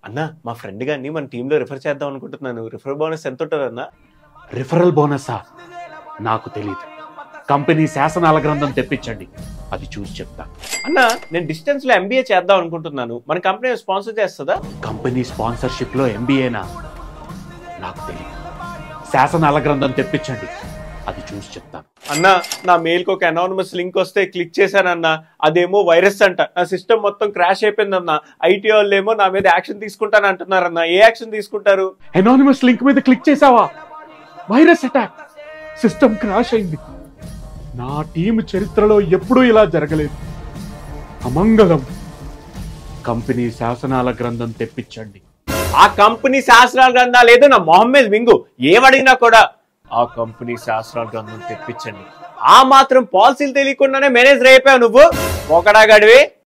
అన్న మా ఫ్రెండ్ గారిని మన టీంలో రిఫర్ చేద్దాం అనుకుంటున్నాను రిఫర్ బోనస్ ఎంత ఉంటుంది అన్న రిఫరల్ బోనసా నాకు తెలియదు కంపెనీ శాసనాల గ్రంథం తెప్పించండి అది చూసి చెప్తా అన్న నేను డిస్టెన్స్ లో ఎంబీఏ చేద్దాం అనుకుంటున్నాను మన కంపెనీ స్పాన్సర్ చేస్తుందా కంపెనీ స్పాన్సర్షిప్ లో ఎంబీఏనా నాకు తెలియదు శాసనాల గ్రంథం తెప్పించండి అది చూసి చెప్తాను అన్న నా మెయిల్ కి ఒక అనానమస్ లింక్ వస్తే క్లిక్ చేశానన్న అదేమో వైరస్ అంట నా సిస్టమ్ మొత్తం క్రాష్ అయిపోయిందన్న ఐటీ వాళ్ళు ఏమో నా మీద యాక్షన్ తీసుకుంటాను అంటున్నారన్న ఏ యాక్షన్ తీసుకుంటారు ఎనానిమస్ లింక్ మీద క్లిక్ చేసావా వైరస్ అటాక్ సిస్టమ్ క్రాష్ అయింది నా టీం చరిత్రలో ఎప్పుడూ ఇలా జరగలేదు అమంగళం కంపెనీ శాసనాల గ్రంథం తెప్పించండి ఆ కంపెనీ శాస్త్రాల గ్రంథాలు ఏదో నా మొహమ్మద్ వింగు ఏమడిగినా కూడా ఆ కంపెనీ శాస్త్రాల గ్రంథం తెప్పించండి ఆ మాత్రం పాలసీలు తెలియకుండానే మేనేజర్ అయిపోయావు నువ్వు ఒకడా గడివి